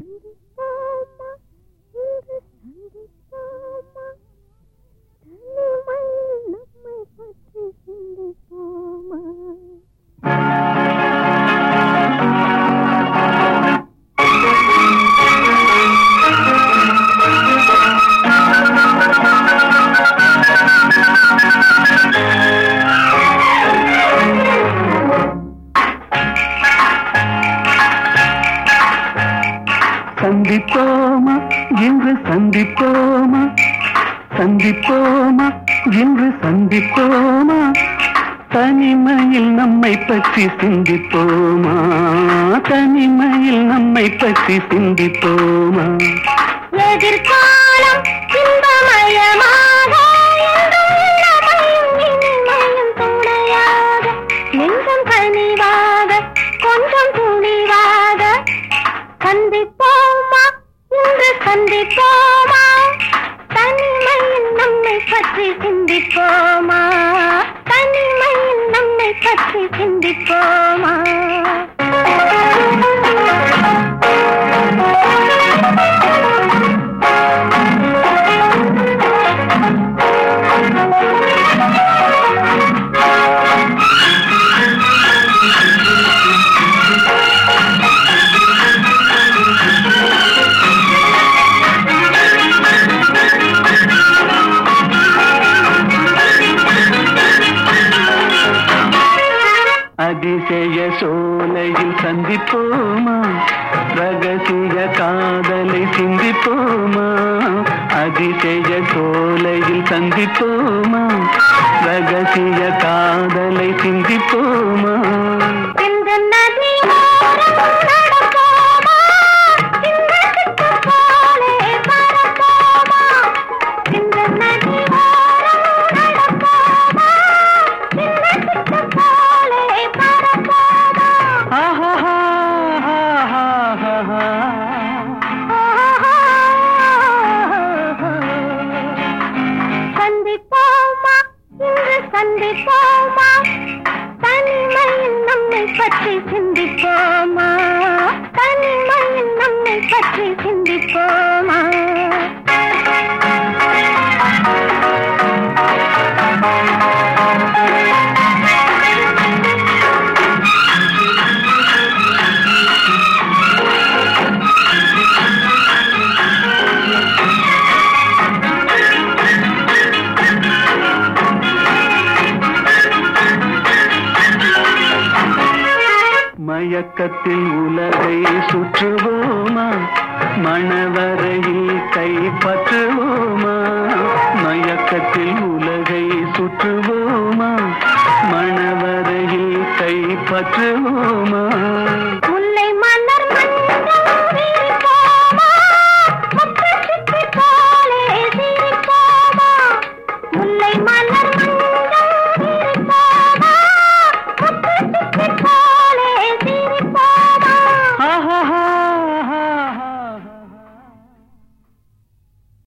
சந்திப்போமா இன்று சந்திப்போமா தனிமையில் நம்மை பற்றி சிந்திப்போமா சந்திப்போமா இன்று சந்திப்போமா சந்திப்போமா இன்று சந்திப்போமா தனிமையில் நம்மை பற்றி சிந்திப்போமா தனிமையில் நம்மை பற்றி சிந்திப்போமா எதிர்காலம் இன்பமயமாக என்றும் இளமையும் இனிமையும் துணையாக நெஞ்சம் கனிவாக கொஞ்சம் துணிவாக சந்திப்போமா இன்று சந்திப்போமா தனிமையில் நம்மை பற்றி சிந்திப்போமா தனிமையில் நம்மை பற்றி சிந்திப்போமா அதிசய சோலையில் சந்திப்போமா ரகசிய காதலை சிந்திப்போமா அதிசய சோலையில் சந்திப்போமா ரகசிய காதலை சிந்திப்போமா இந்த நதி ஓரம் நடப்போமா இந்த சிட்டு போலே பறப்போமா இந்த நதி ஓரம் நடப்போமா இந்த சிட்டு போலே பறப்போமா ஆஹாஹாஹாஹா. சந்திப்போமா இன்று சந்திப்போமா தனிமையில் நம்மை பற்றி சிந்திப்போமா தனிமையில் நம்மை பற்றி சிந்திப்போமா மயக்கத்தில் உலகை சுற்றுவோமா மணவரையில் கைப்பற்றுவோமா மயக்கத்தில் உலகை சுற்றுவோமா மணவரையில் கைப்பற்றுவோமா